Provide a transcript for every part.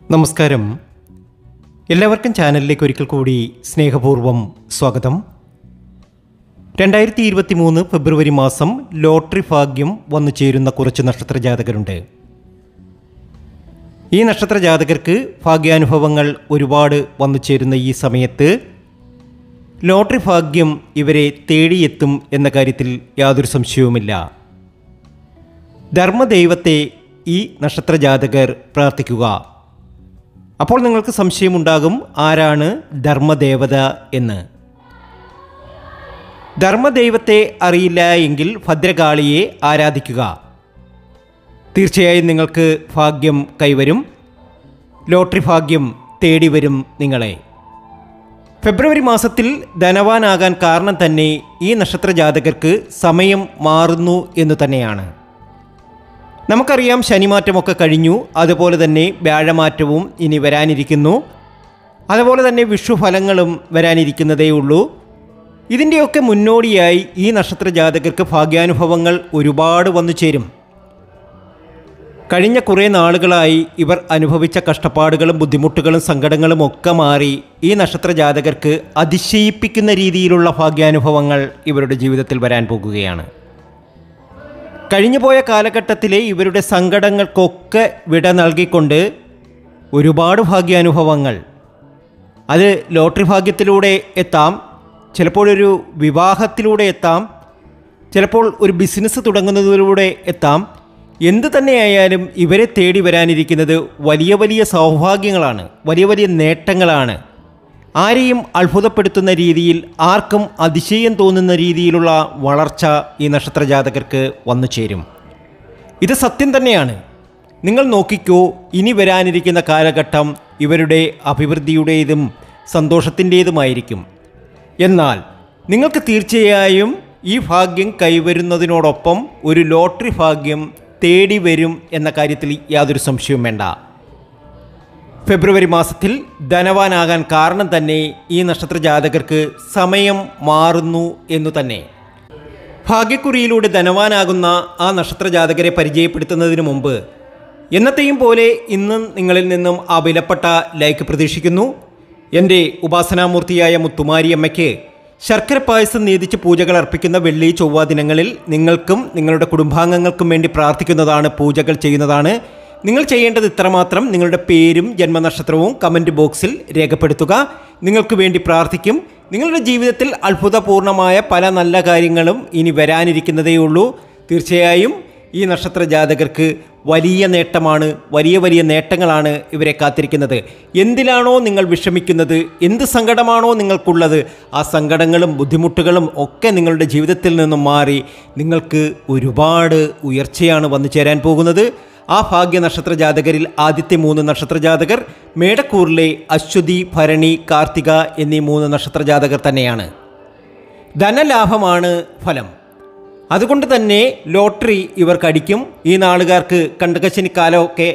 നമസ്കാരം എല്ലാവർക്കും ചാനലിലേക്ക് ഒരിക്കൽ കൂടി സ്നേഹപൂർവ്വം സ്വാഗതം രണ്ടായിരത്തി ഇരുപത്തി മൂന്ന് ഫെബ്രുവരി മാസം ലോട്ടറി ഭാഗ്യം വന്നു ചേരുന്ന കുറച്ച് നക്ഷത്ര ജാതകരുണ്ട് ഈ നക്ഷത്ര ജാതകർക്ക് ഭാഗ്യാനുഭവങ്ങൾ ഒരുപാട് വന്നു ചേരുന്ന ഈ സമയത്ത് ലോട്ടറി ഭാഗ്യം ഇവരെ തേടിയെത്തും എന്ന കാര്യത്തിൽ യാതൊരു സംശയവുമില്ല ധർമ്മദൈവത്തെ ഈ നക്ഷത്ര ജാതകർ പ്രാർത്ഥിക്കുക അപ്പോൾ നിങ്ങൾക്ക് സംശയമുണ്ടാകും ആരാണ് ധർമ്മദേവത എന്ന് ധർമ്മദൈവത്തെ അറിയില്ല എങ്കിൽ ഭദ്രകാളിയെ ആരാധിക്കുക തീർച്ചയായും നിങ്ങൾക്ക് ഭാഗ്യം കൈവരും ലോട്ടറി ഭാഗ്യം തേടി വരും നിങ്ങളെ ഫെബ്രുവരി മാസത്തിൽ ധനവാനാകാൻ കാരണം തന്നെ ഈ നക്ഷത്ര ജാതകർക്ക് സമയം മാറുന്നു എന്ന് തന്നെയാണ് നമുക്കറിയാം ശനിമാറ്റമൊക്കെ കഴിഞ്ഞു അതുപോലെ തന്നെ വ്യാഴമാറ്റവും ഇനി വരാനിരിക്കുന്നു അതുപോലെ തന്നെ വിഷുഫലങ്ങളും വരാനിരിക്കുന്നതേ ഉള്ളൂ ഇതിൻ്റെയൊക്കെ മുന്നോടിയായി ഈ നക്ഷത്ര ജാതകർക്ക് ഭാഗ്യാനുഭവങ്ങൾ ഒരുപാട് വന്നു ചേരും കഴിഞ്ഞ കുറേ നാളുകളായി ഇവർ അനുഭവിച്ച കഷ്ടപ്പാടുകളും ബുദ്ധിമുട്ടുകളും സങ്കടങ്ങളും ഒക്കെ മാറി ഈ നക്ഷത്ര ജാതകർക്ക് അതിശയിപ്പിക്കുന്ന രീതിയിലുള്ള ഭാഗ്യാനുഭവങ്ങൾ ഇവരുടെ ജീവിതത്തിൽ വരാൻ പോകുകയാണ് കഴിഞ്ഞുപോയ കാലഘട്ടത്തിലെ ഇവരുടെ സങ്കടങ്ങൾക്കൊക്കെ വിട നൽകിക്കൊണ്ട് ഒരുപാട് ഭാഗ്യാനുഭവങ്ങൾ അത് ലോട്ടറി ഭാഗ്യത്തിലൂടെ എത്താം ചിലപ്പോൾ ഒരു വിവാഹത്തിലൂടെ എത്താം ചിലപ്പോൾ ഒരു ബിസിനസ് തുടങ്ങുന്നതിലൂടെ എത്താം എന്ത് തന്നെയായാലും ഇവരെ തേടി വരാനിരിക്കുന്നത് വലിയ വലിയ സൗഭാഗ്യങ്ങളാണ് വലിയ വലിയ നേട്ടങ്ങളാണ് ആരെയും അത്ഭുതപ്പെടുത്തുന്ന രീതിയിൽ ആർക്കും അതിശയം തോന്നുന്ന രീതിയിലുള്ള വളർച്ച ഈ നക്ഷത്ര ജാതകർക്ക് വന്നു ചേരും ഇത് സത്യം തന്നെയാണ് നിങ്ങൾ നോക്കിക്കോ ഇനി വരാനിരിക്കുന്ന കാലഘട്ടം ഇവരുടെ അഭിവൃദ്ധിയുടേതും സന്തോഷത്തിൻ്റേതുമായിരിക്കും എന്നാൽ നിങ്ങൾക്ക് തീർച്ചയായും ഈ ഭാഗ്യം കൈവരുന്നതിനോടൊപ്പം ഒരു ലോട്ടറി ഭാഗ്യം തേടി വരും എന്ന കാര്യത്തിൽ യാതൊരു സംശയവും വേണ്ട ഫെബ്രുവരി മാസത്തിൽ ധനവാനാകാൻ കാരണം തന്നെ ഈ നക്ഷത്ര ജാതകർക്ക് സമയം മാറുന്നു എന്നു തന്നെ ഭാഗ്യക്കുറിയിലൂടെ ധനവാനാകുന്ന ആ നക്ഷത്ര ജാതകരെ പരിചയപ്പെടുത്തുന്നതിന് മുമ്പ് എന്നത്തെയും പോലെ ഇന്നും നിങ്ങളിൽ നിന്നും ആ വിലപ്പെട്ട ലൈക്ക് പ്രതീക്ഷിക്കുന്നു എൻ്റെ ഉപാസനാമൂർത്തിയായ മുത്തുമാരിയമ്മയ്ക്ക് ശർക്കര പായസം നീതിച്ച് പൂജകൾ അർപ്പിക്കുന്ന വെള്ളി ചൊവ്വ ദിനങ്ങളിൽ നിങ്ങൾക്കും നിങ്ങളുടെ കുടുംബാംഗങ്ങൾക്കും വേണ്ടി പ്രാർത്ഥിക്കുന്നതാണ് പൂജകൾ ചെയ്യുന്നതാണ് നിങ്ങൾ ചെയ്യേണ്ടത് ഇത്രമാത്രം നിങ്ങളുടെ പേരും ജന്മനക്ഷത്രവും കമൻറ്റ് ബോക്സിൽ രേഖപ്പെടുത്തുക നിങ്ങൾക്ക് വേണ്ടി പ്രാർത്ഥിക്കും നിങ്ങളുടെ ജീവിതത്തിൽ അത്ഭുതപൂർണമായ പല നല്ല കാര്യങ്ങളും ഇനി വരാനിരിക്കുന്നതേ ഉള്ളൂ തീർച്ചയായും ഈ നക്ഷത്ര ജാതകർക്ക് വലിയ നേട്ടമാണ് വലിയ വലിയ നേട്ടങ്ങളാണ് ഇവരെ കാത്തിരിക്കുന്നത് എന്തിലാണോ നിങ്ങൾ വിഷമിക്കുന്നത് എന്ത് സങ്കടമാണോ നിങ്ങൾക്കുള്ളത് ആ സങ്കടങ്ങളും ബുദ്ധിമുട്ടുകളും ഒക്കെ നിങ്ങളുടെ ജീവിതത്തിൽ നിന്നും മാറി നിങ്ങൾക്ക് ഒരുപാട് ഉയർച്ചയാണ് വന്നു ചേരാൻ പോകുന്നത് ആ ഭാഗ്യ നക്ഷത്ര ജാതകരിൽ ആദ്യത്തെ മൂന്ന് നക്ഷത്ര ജാതകർ മേടക്കൂറിലെ അശ്വതി ഭരണി കാർത്തിക എന്നീ മൂന്ന് നക്ഷത്ര ജാതകർ തന്നെയാണ് ധനലാഭമാണ് ഫലം അതുകൊണ്ട് തന്നെ ലോട്ടറി ഇവർക്ക് അടിക്കും ഈ നാളുകാർക്ക് കണ്ടകശനി കാലമൊക്കെ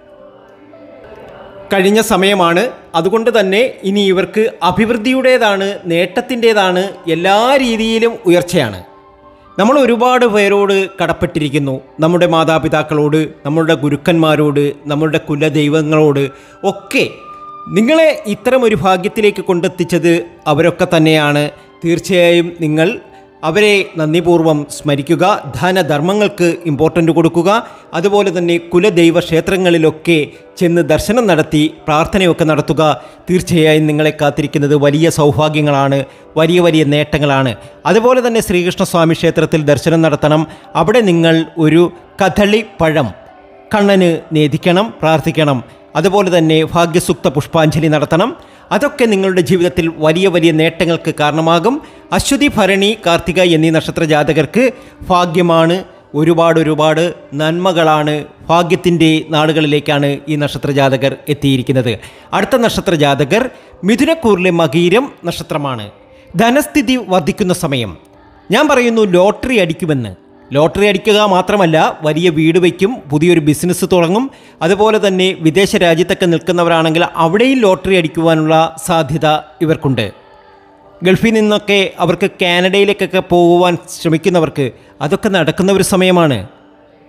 കഴിഞ്ഞ സമയമാണ് അതുകൊണ്ട് തന്നെ ഇനി ഇവർക്ക് അഭിവൃദ്ധിയുടേതാണ് നേട്ടത്തിൻ്റേതാണ് എല്ലാ രീതിയിലും ഉയർച്ചയാണ് നമ്മൾ ഒരുപാട് പേരോട് കടപ്പെട്ടിരിക്കുന്നു നമ്മുടെ മാതാപിതാക്കളോട് നമ്മളുടെ ഗുരുക്കന്മാരോട് നമ്മളുടെ കുലദൈവങ്ങളോട് ഒക്കെ നിങ്ങളെ ഇത്തരം ഒരു ഭാഗ്യത്തിലേക്ക് കൊണ്ടെത്തിച്ചത് അവരൊക്കെ തന്നെയാണ് തീർച്ചയായും നിങ്ങൾ അവരെ നന്ദിപൂർവ്വം സ്മരിക്കുക ധനധർമ്മങ്ങൾക്ക് ഇമ്പോർട്ടൻ്റ് കൊടുക്കുക അതുപോലെ തന്നെ കുലദൈവ ക്ഷേത്രങ്ങളിലൊക്കെ ചെന്ന് ദർശനം നടത്തി പ്രാർത്ഥനയൊക്കെ നടത്തുക തീർച്ചയായും നിങ്ങളെ കാത്തിരിക്കുന്നത് വലിയ സൗഭാഗ്യങ്ങളാണ് വലിയ വലിയ നേട്ടങ്ങളാണ് അതുപോലെ തന്നെ ശ്രീകൃഷ്ണസ്വാമി ക്ഷേത്രത്തിൽ ദർശനം നടത്തണം അവിടെ നിങ്ങൾ ഒരു കഥളി പഴം കണ്ണന് നേദിക്കണം പ്രാർത്ഥിക്കണം അതുപോലെ തന്നെ ഭാഗ്യസുക്ത പുഷ്പാഞ്ജലി നടത്തണം അതൊക്കെ നിങ്ങളുടെ ജീവിതത്തിൽ വലിയ വലിയ നേട്ടങ്ങൾക്ക് കാരണമാകും അശ്വതി ഭരണി കാർത്തിക എന്നീ നക്ഷത്ര ജാതകർക്ക് ഭാഗ്യമാണ് ഒരുപാട് ഒരുപാട് നന്മകളാണ് ഭാഗ്യത്തിൻ്റെ നാളുകളിലേക്കാണ് ഈ നക്ഷത്ര ജാതകർ എത്തിയിരിക്കുന്നത് അടുത്ത നക്ഷത്ര ജാതകർ മിഥുനക്കൂറിലെ മകീരം നക്ഷത്രമാണ് ധനസ്ഥിതി വർദ്ധിക്കുന്ന സമയം ഞാൻ പറയുന്നു ലോട്ടറി അടിക്കുമെന്ന് ലോട്ടറി അടിക്കുക മാത്രമല്ല വലിയ വീട് വയ്ക്കും പുതിയൊരു ബിസിനസ് തുടങ്ങും അതുപോലെ തന്നെ വിദേശ രാജ്യത്തൊക്കെ നിൽക്കുന്നവരാണെങ്കിൽ അവിടെയും ലോട്ടറി അടിക്കുവാനുള്ള സാധ്യത ഇവർക്കുണ്ട് ഗൾഫിൽ നിന്നൊക്കെ അവർക്ക് കാനഡയിലേക്കൊക്കെ പോകുവാൻ ശ്രമിക്കുന്നവർക്ക് അതൊക്കെ നടക്കുന്ന ഒരു സമയമാണ്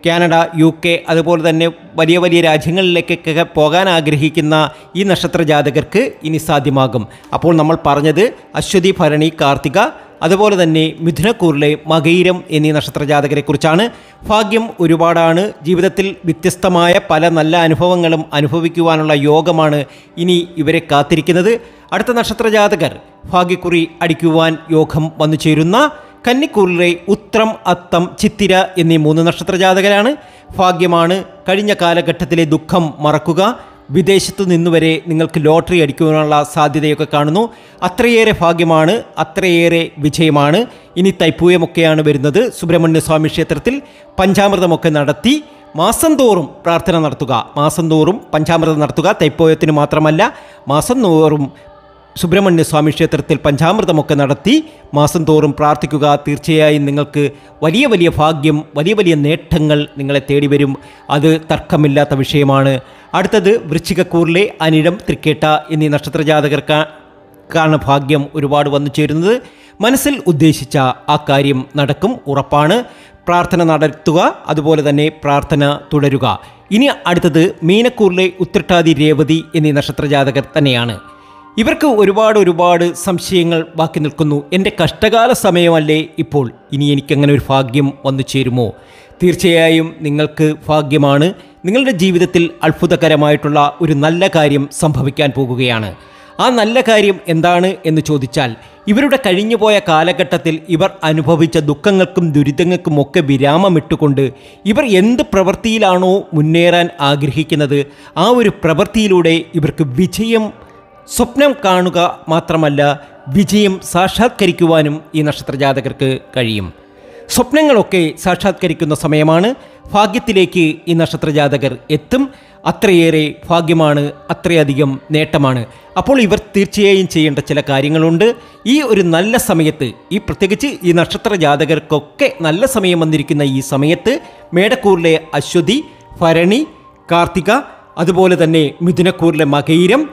കാനഡ യു കെ അതുപോലെ തന്നെ വലിയ വലിയ രാജ്യങ്ങളിലേക്കൊക്കെ പോകാൻ ആഗ്രഹിക്കുന്ന ഈ നക്ഷത്ര ജാതകർക്ക് ഇനി സാധ്യമാകും അപ്പോൾ നമ്മൾ പറഞ്ഞത് അശ്വതി ഭരണി കാർത്തിക അതുപോലെ തന്നെ മിഥുനക്കൂറിലെ മകയിരം എന്നീ നക്ഷത്ര ജാതകരെക്കുറിച്ചാണ് ഭാഗ്യം ഒരുപാടാണ് ജീവിതത്തിൽ വ്യത്യസ്തമായ പല നല്ല അനുഭവങ്ങളും അനുഭവിക്കുവാനുള്ള യോഗമാണ് ഇനി ഇവരെ കാത്തിരിക്കുന്നത് അടുത്ത നക്ഷത്ര ജാതകർ ഭാഗ്യക്കുറി അടിക്കുവാൻ യോഗം വന്നു ചേരുന്ന കന്നിക്കൂറിലെ ഉത്രം അത്തം ചിത്തിര എന്നീ മൂന്ന് നക്ഷത്ര ജാതകരാണ് ഭാഗ്യമാണ് കഴിഞ്ഞ കാലഘട്ടത്തിലെ ദുഃഖം മറക്കുക വിദേശത്തു നിന്നുവരെ നിങ്ങൾക്ക് ലോട്ടറി അടിക്കുവാനുള്ള സാധ്യതയൊക്കെ കാണുന്നു അത്രയേറെ ഭാഗ്യമാണ് അത്രയേറെ വിജയമാണ് ഇനി തൈപ്പൂയമൊക്കെയാണ് വരുന്നത് സുബ്രഹ്മണ്യ സ്വാമി ക്ഷേത്രത്തിൽ പഞ്ചാമൃതമൊക്കെ നടത്തി മാസം തോറും പ്രാർത്ഥന നടത്തുക മാസം തോറും പഞ്ചാമൃതം നടത്തുക തൈപ്പോയത്തിന് മാത്രമല്ല മാസം തോറും സുബ്രഹ്മണ്യ സ്വാമി ക്ഷേത്രത്തിൽ പഞ്ചാമൃതമൊക്കെ നടത്തി മാസം തോറും പ്രാർത്ഥിക്കുക തീർച്ചയായും നിങ്ങൾക്ക് വലിയ വലിയ ഭാഗ്യം വലിയ വലിയ നേട്ടങ്ങൾ നിങ്ങളെ തേടി വരും അത് തർക്കമില്ലാത്ത വിഷയമാണ് അടുത്തത് വൃശ്ചികക്കൂറിലെ അനിഴം തൃക്കേട്ട എന്നീ നക്ഷത്ര ജാതകർക്കാണ് ഭാഗ്യം ഒരുപാട് വന്നു ചേരുന്നത് മനസ്സിൽ ഉദ്ദേശിച്ച ആ കാര്യം നടക്കും ഉറപ്പാണ് പ്രാർത്ഥന നടത്തുക അതുപോലെ തന്നെ പ്രാർത്ഥന തുടരുക ഇനി അടുത്തത് മീനക്കൂറിലെ ഉത്രട്ടാതി രേവതി എന്നീ നക്ഷത്ര ജാതകർ തന്നെയാണ് ഇവർക്ക് ഒരുപാട് ഒരുപാട് സംശയങ്ങൾ ബാക്കി നിൽക്കുന്നു എൻ്റെ കഷ്ടകാല സമയമല്ലേ ഇപ്പോൾ ഇനി എനിക്കങ്ങനെ ഒരു ഭാഗ്യം വന്നു ചേരുമോ തീർച്ചയായും നിങ്ങൾക്ക് ഭാഗ്യമാണ് നിങ്ങളുടെ ജീവിതത്തിൽ അത്ഭുതകരമായിട്ടുള്ള ഒരു നല്ല കാര്യം സംഭവിക്കാൻ പോകുകയാണ് ആ നല്ല കാര്യം എന്താണ് എന്ന് ചോദിച്ചാൽ ഇവരുടെ കഴിഞ്ഞുപോയ കാലഘട്ടത്തിൽ ഇവർ അനുഭവിച്ച ദുഃഖങ്ങൾക്കും ദുരിതങ്ങൾക്കും ഒക്കെ വിരാമമിട്ടുകൊണ്ട് ഇവർ എന്ത് പ്രവൃത്തിയിലാണോ മുന്നേറാൻ ആഗ്രഹിക്കുന്നത് ആ ഒരു പ്രവൃത്തിയിലൂടെ ഇവർക്ക് വിജയം സ്വപ്നം കാണുക മാത്രമല്ല വിജയം സാക്ഷാത്കരിക്കുവാനും ഈ നക്ഷത്രജാതകർക്ക് കഴിയും സ്വപ്നങ്ങളൊക്കെ സാക്ഷാത്കരിക്കുന്ന സമയമാണ് ഭാഗ്യത്തിലേക്ക് ഈ നക്ഷത്രജാതകർ എത്തും അത്രയേറെ ഭാഗ്യമാണ് അത്രയധികം നേട്ടമാണ് അപ്പോൾ ഇവർ തീർച്ചയായും ചെയ്യേണ്ട ചില കാര്യങ്ങളുണ്ട് ഈ ഒരു നല്ല സമയത്ത് ഈ പ്രത്യേകിച്ച് ഈ നക്ഷത്ര ജാതകർക്കൊക്കെ നല്ല സമയം വന്നിരിക്കുന്ന ഈ സമയത്ത് മേടക്കൂറിലെ അശ്വതി ഭരണി കാർത്തിക അതുപോലെ തന്നെ മിഥുനക്കൂറിലെ മകയിരം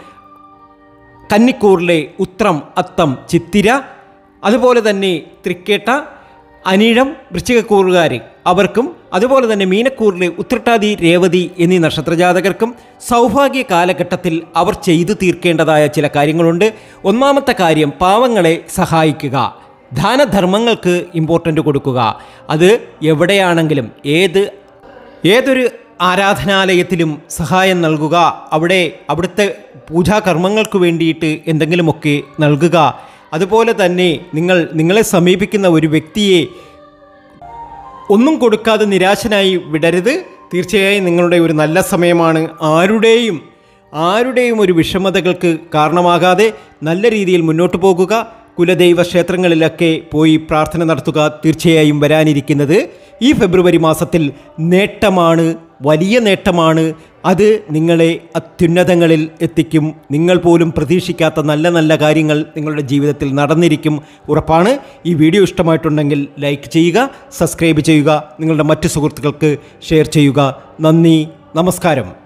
കന്നിക്കൂറിലെ ഉത്രം അത്തം ചിത്തിര അതുപോലെ തന്നെ തൃക്കേട്ട അനിഴം വൃശ്ചികക്കൂറുകാർ അവർക്കും അതുപോലെ തന്നെ മീനക്കൂറിലെ ഉത്രട്ടാതി രേവതി എന്നീ നക്ഷത്രജാതകർക്കും സൗഭാഗ്യ കാലഘട്ടത്തിൽ അവർ ചെയ്തു തീർക്കേണ്ടതായ ചില കാര്യങ്ങളുണ്ട് ഒന്നാമത്തെ കാര്യം പാവങ്ങളെ സഹായിക്കുക ദാനധർമ്മങ്ങൾക്ക് ഇമ്പോർട്ടൻ്റ് കൊടുക്കുക അത് എവിടെയാണെങ്കിലും ഏത് ഏതൊരു ആരാധനാലയത്തിലും സഹായം നൽകുക അവിടെ അവിടുത്തെ പൂജാകർമ്മങ്ങൾക്ക് വേണ്ടിയിട്ട് എന്തെങ്കിലുമൊക്കെ നൽകുക അതുപോലെ തന്നെ നിങ്ങൾ നിങ്ങളെ സമീപിക്കുന്ന ഒരു വ്യക്തിയെ ഒന്നും കൊടുക്കാതെ നിരാശനായി വിടരുത് തീർച്ചയായും നിങ്ങളുടെ ഒരു നല്ല സമയമാണ് ആരുടെയും ആരുടെയും ഒരു വിഷമതകൾക്ക് കാരണമാകാതെ നല്ല രീതിയിൽ മുന്നോട്ട് പോകുക കുലദൈവ ക്ഷേത്രങ്ങളിലൊക്കെ പോയി പ്രാർത്ഥന നടത്തുക തീർച്ചയായും വരാനിരിക്കുന്നത് ഈ ഫെബ്രുവരി മാസത്തിൽ നേട്ടമാണ് വലിയ നേട്ടമാണ് അത് നിങ്ങളെ അത്യുന്നതങ്ങളിൽ എത്തിക്കും നിങ്ങൾ പോലും പ്രതീക്ഷിക്കാത്ത നല്ല നല്ല കാര്യങ്ങൾ നിങ്ങളുടെ ജീവിതത്തിൽ നടന്നിരിക്കും ഉറപ്പാണ് ഈ വീഡിയോ ഇഷ്ടമായിട്ടുണ്ടെങ്കിൽ ലൈക്ക് ചെയ്യുക സബ്സ്ക്രൈബ് ചെയ്യുക നിങ്ങളുടെ മറ്റു സുഹൃത്തുക്കൾക്ക് ഷെയർ ചെയ്യുക നന്ദി നമസ്കാരം